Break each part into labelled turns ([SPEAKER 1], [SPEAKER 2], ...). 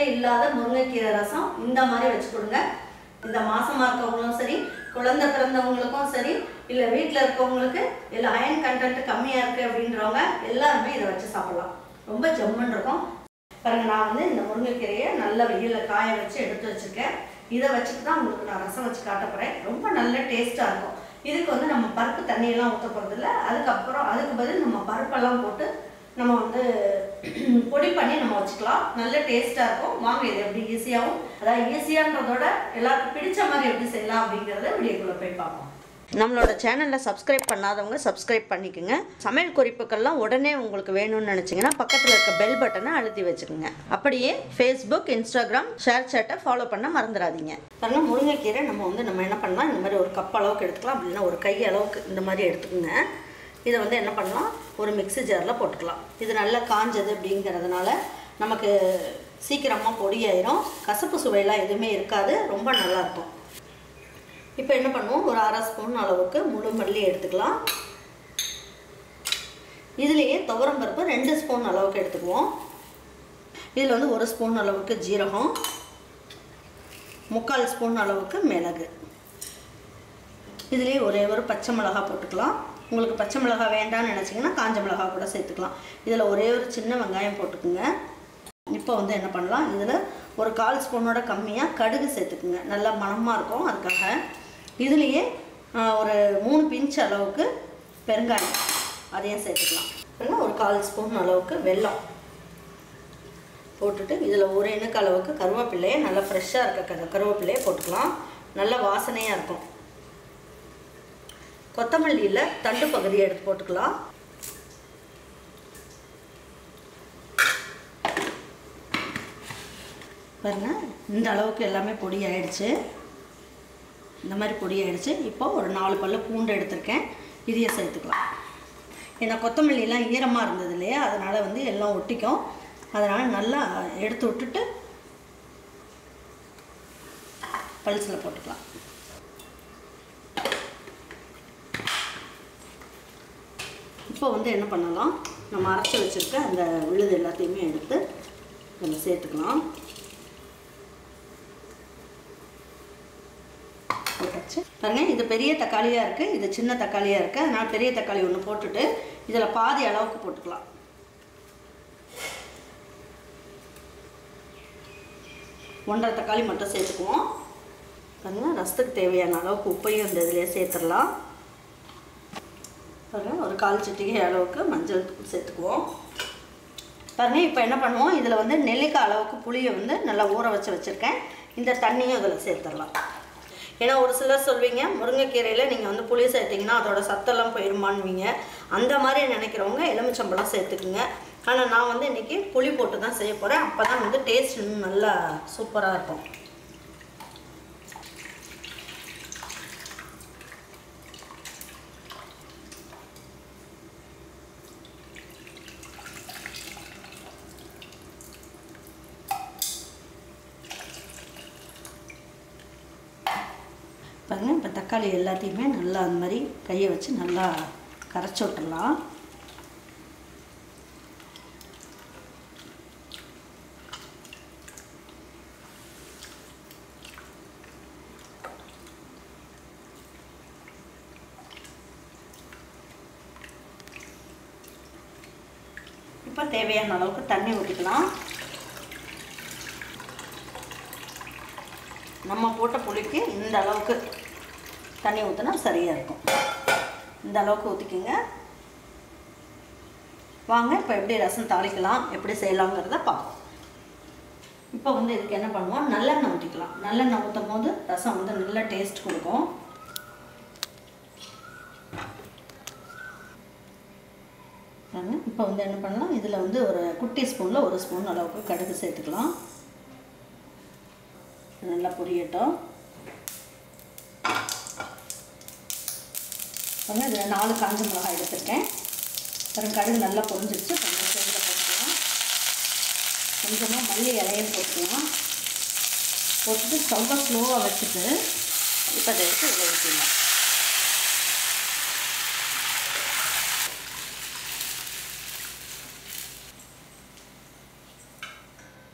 [SPEAKER 1] இல்லாத முருங்கைக்கீரை ரசம் இந்த மாதிரி வச்சு கொடுங்க இந்த மாசமா இருக்கவங்களும் சரி குழந்தை பிறந்தவங்களுக்கும் சரி இல்லை வீட்டில் இருக்கவங்களுக்கு இல்லை அயன் கண்டென்ட் கம்மியாக இருக்குது அப்படின்றவங்க எல்லாருமே இதை வச்சு சாப்பிடலாம் ரொம்ப ஜம்முன்னு இருக்கும் பாருங்க நான் வந்து இந்த முருங்கைக்கீரையை நல்ல வெயிலில் காய வச்சு எடுத்து வச்சுருக்கேன் இதை வச்சுட்டு தான் உங்களுக்கு நான் ரசம் வச்சு காட்ட போகிறேன் ரொம்ப நல்ல டேஸ்ட்டாக இருக்கும் இதுக்கு வந்து நம்ம பருப்பு தண்ணியெல்லாம் ஊற்ற போகிறதில்ல அதுக்கப்புறம் அதுக்கு பதில் நம்ம பருப்பெல்லாம் போட்டு நம்ம வந்து பொடி பண்ணி நம்ம வச்சுக்கலாம் நல்ல டேஸ்ட்டாக இருக்கும் வாங்க இது எப்படி ஈஸியாகவும் அதாவது ஈஸியான்றதோட எல்லாருக்கும் பிடிச்ச மாதிரி எப்படி செய்யலாம் அப்படிங்கிறத வீடியோக்குள்ளே போய் பார்ப்போம் நம்மளோட சேனலில் சப்ஸ்கிரைப் பண்ணாதவங்க சப்ஸ்கிரைப் பண்ணிக்கோங்க சமையல் குறிப்புக்கள்லாம் உடனே உங்களுக்கு வேணும்னு நினச்சிங்கன்னா பக்கத்தில் இருக்க பெல் பட்டனை அழுத்தி வச்சுக்கோங்க அப்படியே ஃபேஸ்புக் இன்ஸ்டாகிராம் ஷேர் சேட்டை ஃபாலோ பண்ண மறந்துடாதீங்க பாருங்க முருங்கைக்கீரை நம்ம வந்து நம்ம என்ன பண்ணலாம் இந்த மாதிரி ஒரு கப் அளவுக்கு எடுத்துக்கலாம் அப்படின்னா ஒரு கை அளவுக்கு இந்த மாதிரி எடுத்துக்கோங்க இதை வந்து என்ன பண்ணலாம் ஒரு மிக்ஸி ஜாரில் போட்டுக்கலாம் இது நல்லா காஞ்சது அப்படிங்கிறதுனால நமக்கு சீக்கிரமாக பொடியாயிரும் கசப்பு சுவையெல்லாம் எதுவுமே இருக்காது ரொம்ப நல்லாயிருக்கும் இப்போ என்ன பண்ணுவோம் ஒரு அரை ஸ்பூன் அளவுக்கு முழு மல்லி எடுத்துக்கலாம் இதுலேயே துவரம் பருப்பு ரெண்டு ஸ்பூன் அளவுக்கு எடுத்துக்குவோம் இதில் வந்து ஒரு ஸ்பூன் அளவுக்கு ஜீரகம் முக்கால் ஸ்பூன் அளவுக்கு மிளகு இதுலேயே ஒரே ஒரு பச்சை மிளகா போட்டுக்கலாம் உங்களுக்கு பச்சை மிளகா வேண்டாம்னு நினச்சிங்கன்னா காஞ்ச மிளகா கூட சேர்த்துக்கலாம் இதில் ஒரே ஒரு சின்ன வெங்காயம் போட்டுக்குங்க இப்போ வந்து என்ன பண்ணலாம் இதில் ஒரு கால் ஸ்பூனோட கம்மியாக கடுகு சேர்த்துக்குங்க நல்லா மணமாக இருக்கும் அதுக்காக இதுலேயே ஆஹ், ஒரு மூணு பிஞ்ச் அளவுக்கு பெருங்காயம் அதையும் சேர்த்துக்கலாம் அப்புறம் ஒரு கால் ஸ்பூன் அளவுக்கு வெல்லம் போட்டுட்டு இதில் ஒரு இணுக்கு அளவுக்கு கருவேப்பிலையை நல்லா ஃப்ரெஷ்ஷாக இருக்க கரு கருவேப்பிலையை போட்டுக்கலாம் நல்ல வாசனையாக இருக்கும் கொத்தமல்லியில் தண்டு பகுதியை எடுத்து போட்டுக்கலாம் பாருங்க இந்த அளவுக்கு எல்லாமே பொடி ஆயிடுச்சு இந்த மாதிரி பொடி ஆயிடுச்சு இப்போ ஒரு நாலு பல்லு பூண்டு எடுத்திருக்கேன் இதையை சேர்த்துக்கலாம் ஏன்னா கொத்தமல்லிலாம் ஈரமாக இருந்தது இல்லையா அதனால் வந்து எல்லாம் ஒட்டிக்கும் அதனால் நல்லா எடுத்து விட்டுட்டு பல்சில் போட்டுக்கலாம் இப்போ வந்து என்ன பண்ணலாம் நம்ம அரைச்சி வச்சுருக்க அந்த விழுது எல்லாத்தையுமே எடுத்து நம்ம சேர்த்துக்கலாம் போட்டாச்சு பாருங்க இது பெரிய தக்காளியாக இருக்குது இது சின்ன தக்காளியாக இருக்குது அதனால் பெரிய தக்காளி ஒன்று போட்டுட்டு இதில் பாதி அளவுக்கு போட்டுக்கலாம் ஒன்றரை தக்காளி மட்டும் சேர்த்துக்குவோம் பாருங்க ரசத்துக்கு தேவையான அளவுக்கு உப்பையும் இந்த இதிலே சேர்த்துடலாம் பாருங்க ஒரு கால் சிட்டிகை அளவுக்கு மஞ்சள் தூள் சேர்த்துக்குவோம் பாருங்க இப்போ என்ன பண்ணுவோம் இதில் வந்து நெல்லிக்காய் அளவுக்கு புளியை வந்து நல்லா ஊற வச்சு வச்சுருக்கேன் இந்த தண்ணியும் இதில் சேர்த்துடலாம் ஏன்னா ஒரு சிலர் சொல்வீங்க முருங்கைக்கீரையில் நீங்கள் வந்து புளி சேர்த்திங்கன்னா அதோட சத்தெல்லாம் போயிருமான்வீங்க அந்த மாதிரி நினைக்கிறவங்க எலுமிச்சம்பழம் சேர்த்துக்குங்க ஆனால் நான் வந்து இன்றைக்கி புளி போட்டு தான் செய்ய போகிறேன் அப்போ தான் வந்து டேஸ்ட் இன்னும் நல்லா சூப்பராக இருக்கும் பாருங்க இப்போ தக்காளி எல்லாத்தையுமே நல்லா அந்த மாதிரி கையை வச்சு நல்லா கரைச்சி விட்டுடலாம் இப்போ தேவையான அளவுக்கு தண்ணி ஊற்றிக்கலாம் நம்ம போட்ட புளிக்கு இந்த அளவுக்கு தண்ணி ஊற்றினா சரியாக இருக்கும் இந்த அளவுக்கு ஊற்றிக்கோங்க வாங்க இப்போ எப்படி ரசம் தாளிக்கலாம் எப்படி செய்யலாங்கிறத பார்ப்போம் இப்போ வந்து இதுக்கு என்ன பண்ணுவோம் நல்லெண்ணெய் ஊற்றிக்கலாம் நல்லெண்ணெய் ஊற்றும் போது ரசம் வந்து நல்ல டேஸ்ட் கொடுக்கும் பாருங்க, இப்போ வந்து என்ன பண்ணலாம் இதில் வந்து ஒரு குட்டி ஸ்பூனில் ஒரு ஸ்பூன் அளவுக்கு கடுகு சேர்த்துக்கலாம் நல்லா பொரியட்டும் பாருங்க இதில் நாலு காஞ்ச மிளகாய் எடுத்திருக்கேன் பாருங்க கடுகு நல்லா பொரிஞ்சிருச்சு கொஞ்சம் சேர்ந்து போட்டுக்கலாம் கொஞ்சமாக மல்லி இலையும் போட்டுக்கலாம் போட்டுட்டு ஸ்டவ்வை ஸ்லோவாக வச்சுட்டு இப்போ அதை எடுத்து இதில் ஊற்றிடலாம்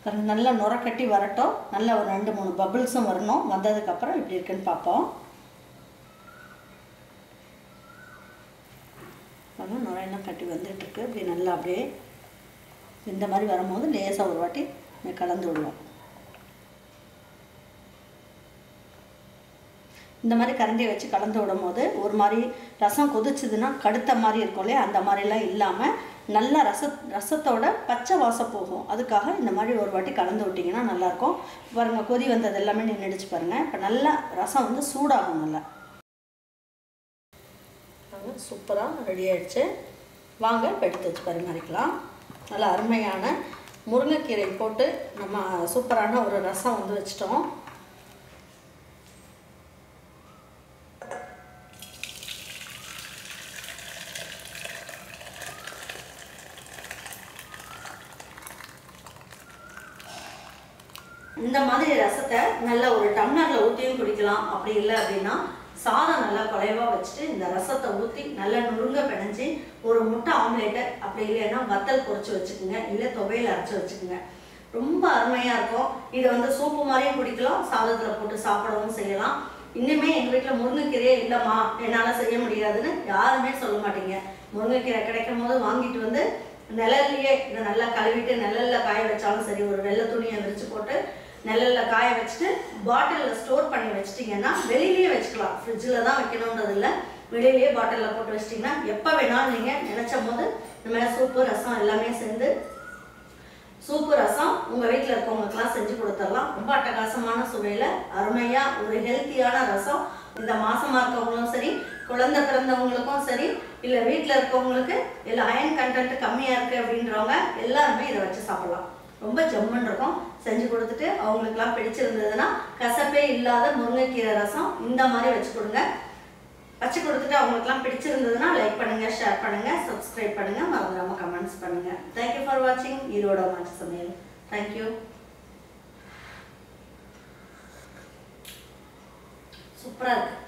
[SPEAKER 1] பாருங்க நல்லா நுர கட்டி வரட்டும் நல்லா ஒரு ரெண்டு மூணு பபிள்ஸும் வரணும் வந்ததுக்கப்புறம் எப்படி இருக்குன்னு பார்ப்போம் பாருங்க நுரையெல்லாம் கட்டி வந்துட்டுருக்கு அப்படி நல்லா அப்படியே இந்த மாதிரி வரும்போது லேசாக ஒரு வாட்டி கலந்து விடுவோம் இந்த மாதிரி கரண்டியை வச்சு கலந்து விடும் போது ஒரு மாதிரி ரசம் கொதிச்சுதுன்னா கடுத்த மாதிரி இருக்கும் இல்லையா அந்த மாதிரிலாம் இல்லாமல் நல்லா ரச ரசத்தோட பச்சை வாசம் போகும் அதுக்காக இந்த மாதிரி ஒரு வாட்டி கலந்து விட்டிங்கன்னா நல்லாயிருக்கும் பாருங்கள் கொதி வந்தது எல்லாமே நின்றுடுச்சு பாருங்கள் இப்போ நல்லா ரசம் வந்து சூடாகும் நல்லா சூப்பராக ரெடி ஆயிடுச்சு வாங்க இப்போ எடுத்து வச்சு பரிமாறிக்கலாம் நல்லா அருமையான முருங்கைக்கீரை போட்டு நம்ம சூப்பரான ஒரு ரசம் வந்து வச்சிட்டோம் இந்த மாதிரி ரசத்தை நல்ல ஒரு டம்ளரில் ஊற்றியும் குடிக்கலாம் அப்படி இல்லை அப்படின்னா சாதம் நல்லா குறைவாக வச்சுட்டு இந்த ரசத்தை ஊற்றி நல்லா நுருங்க பிணைஞ்சி ஒரு முட்டை ஆம்லேட்டை அப்படி இல்லைன்னா வத்தல் பொரிச்சு வச்சுக்கோங்க இல்லை துவையல் அரைச்சி வச்சுக்கோங்க ரொம்ப அருமையாக இருக்கும் இதை வந்து சூப்பு மாதிரியும் குடிக்கலாம் சாதத்தில் போட்டு சாப்பிடவும் செய்யலாம் இன்னுமே எங்கள் வீட்டில் முருங்கைக்கீரையே இல்லைம்மா என்னால் செய்ய முடியாதுன்னு யாருமே சொல்ல மாட்டீங்க முருங்கைக்கீரை கிடைக்கும் போது வாங்கிட்டு வந்து நிழல்லையே இதை நல்லா கழுவிட்டு நிழல்ல காய வச்சாலும் சரி ஒரு வெள்ளை துணியை விரிச்சு போட்டு நிழல்ல காய வச்சுட்டு பாட்டிலில் ஸ்டோர் பண்ணி வச்சிட்டிங்கன்னா வெளியிலேயே வச்சுக்கலாம் ஃப்ரிட்ஜில் தான் வைக்கணுன்றது இல்லை வெளியிலேயே பாட்டிலில் போட்டு வச்சிட்டிங்கன்னா எப்போ வேணாலும் நீங்கள் நினச்ச போது இந்த மாதிரி சூப்பு ரசம் எல்லாமே சேர்ந்து சூப்பு ரசம் உங்கள் வீட்டில் இருக்கவங்களுக்குலாம் செஞ்சு கொடுத்துடலாம் ரொம்ப அட்டகாசமான சுவையில் அருமையாக ஒரு ஹெல்த்தியான ரசம் இந்த மாசமாக இருக்கவங்களும் சரி குழந்தை பிறந்தவங்களுக்கும் சரி இல்லை வீட்டில் இருக்கவங்களுக்கு இல்லை அயன் கண்டென்ட் கம்மியாக இருக்குது அப்படின்றவங்க எல்லாருமே இதை வச்சு சாப்பிடலாம் ரொம்ப ஜம்முன்னு இருக்கும் செஞ்சு கொடுத்துட்டு அவங்களுக்குலாம் பிடிச்சிருந்ததுன்னா கசப்பே இல்லாத முருங்கைக்கீரை ரசம் இந்த மாதிரி வச்சு கொடுங்க வச்சு கொடுத்துட்டு அவங்களுக்குலாம் பிடிச்சிருந்ததுன்னா லைக் பண்ணுங்க ஷேர் பண்ணுங்க சப்ஸ்கிரைப் பண்ணுங்க மறந்துடாம கமெண்ட்ஸ் பண்ணுங்க தேங்க்யூ ஃபார் வாட்சிங் ஈரோட மாட்டு சமையல் தேங்க்யூ சூப்பராக இருக்கு